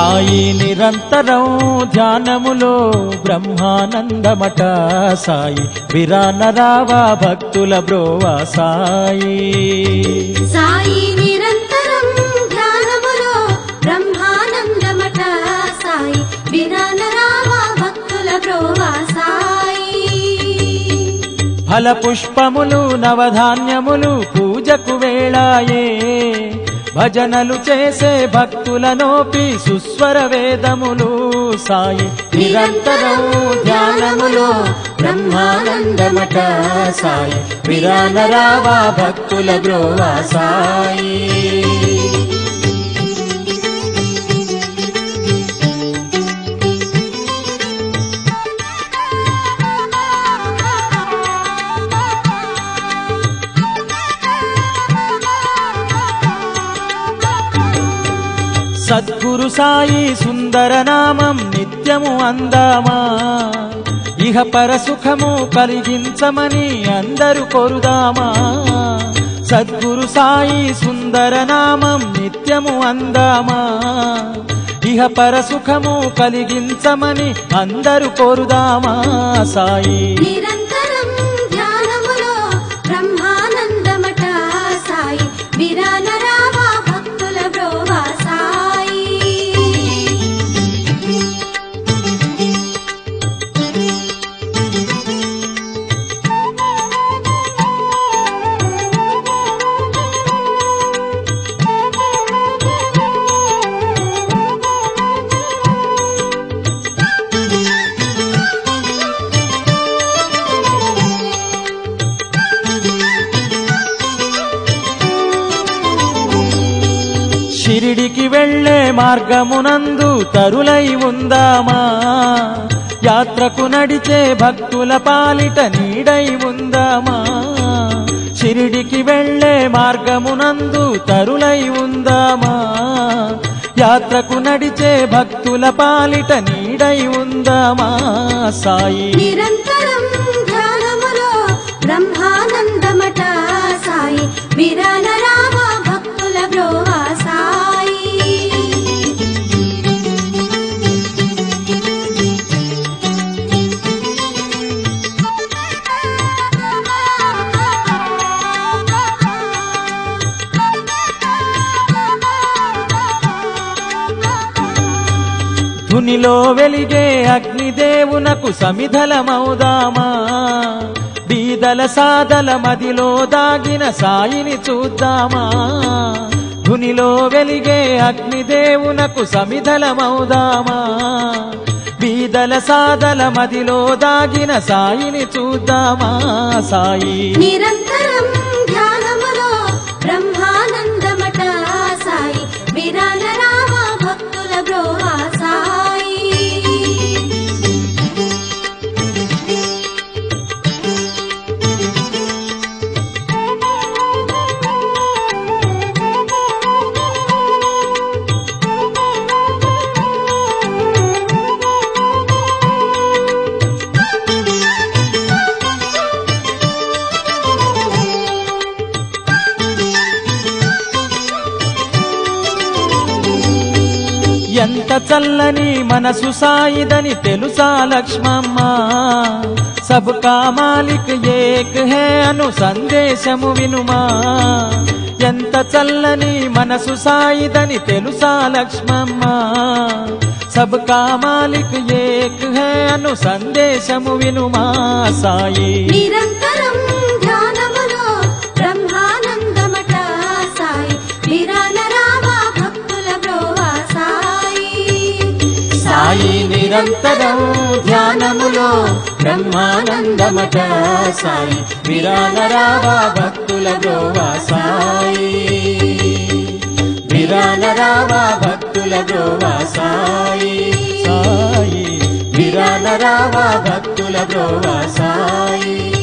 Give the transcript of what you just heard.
సాయి నిరంతరం ధ్యానములో బ్రహ్మానందమట సాయి విరానరావా భక్తుల బ్రోవా సాయి సాయి నిరంతరం ధ్యానములో బ్రహ్మానందమట సాయి విరానరావా భక్తుల బ్రోవా సాయి ఫల పుష్పములు నవధాన్యములు పూజకు వేళాయే భజనలు చేసే భక్తుల నోపి సుస్వర వేదములు సాయి నిరంతరం ధ్యానములో బ్రహ్మానందమట సాయి విరానరావా భక్తుల బ్రోవా సాయి సద్గురు సాయి సుందర నామం నిత్యము అందామా ఇహ పర సుఖము కలిగించమని అందరూ కోరుదామా సద్గురు సాయి సుందర నామం నిత్యము అందామా ఇహ పర సుఖము కలిగించమని అందరూ కోరుదామా సాయి నిరంతరం ధ్యానములో బ్రహ్మానందమట సాయి విరానరావా భక్తుల బ్రోవా సాయి షిరిడికి వెళ్ళే మార్గమునందు తరులై ఉందామా యాత్రకు నడిచే భక్తుల పాలిట నీడై ఉందామా షిరిడికి వెళ్ళే మార్గమునందు తరులై ఉందామా యాత్రకు నడిచే భక్తుల పాలిట నీడై ఉందామా సాయి నిరంతరం ధ్యానములో బ్రహ్మానందమట సాయి విరానరావా భక్తుల బ్రోవా సాయి ధునిలో వెలిగే అగ్నిదేవునకు సమిధలమౌదామా బీదల సాదల మదిలో దాగిన సాయిని చూద్దామా ధునిలో వెలిగే అగ్నిదేవునకు సమిధలమౌదామా బీదల సాదల మదిలో దాగిన సాయిని చూద్దామా సాయి నిరంతరం ధ్యానములో బ్రహ్మానందమట సాయి విరానరావా భక్తుల బ్రోవా సాయి ఎంత చల్లని మనసు సాయిదని తెలుసా లక్ష్మమ్మ సబ్కా మాలిక్ ఏక్ హే అను సందేశము వినుమా ఎంత చల్లని మనసు సాయిదని తెలుసా లక్ష్మమ్మ సబ్కా మాలిక్ ఏక్ హే అను సందేశము వినుమా సాయి నిరంతరం ధ్యానములో బ్రహ్మానందమట సాయి విరానరావా భక్తుల బ్రోవా సాయి సాయి నిరంతరం ధ్యానములో బ్రహ్మానందమట సాయి విరానరావా భక్తుల బ్రోవా సాయి విరానరావా భక్తుల బ్రోవా సాయి సాయి విరానరావా భక్తుల బ్రోవా సాయి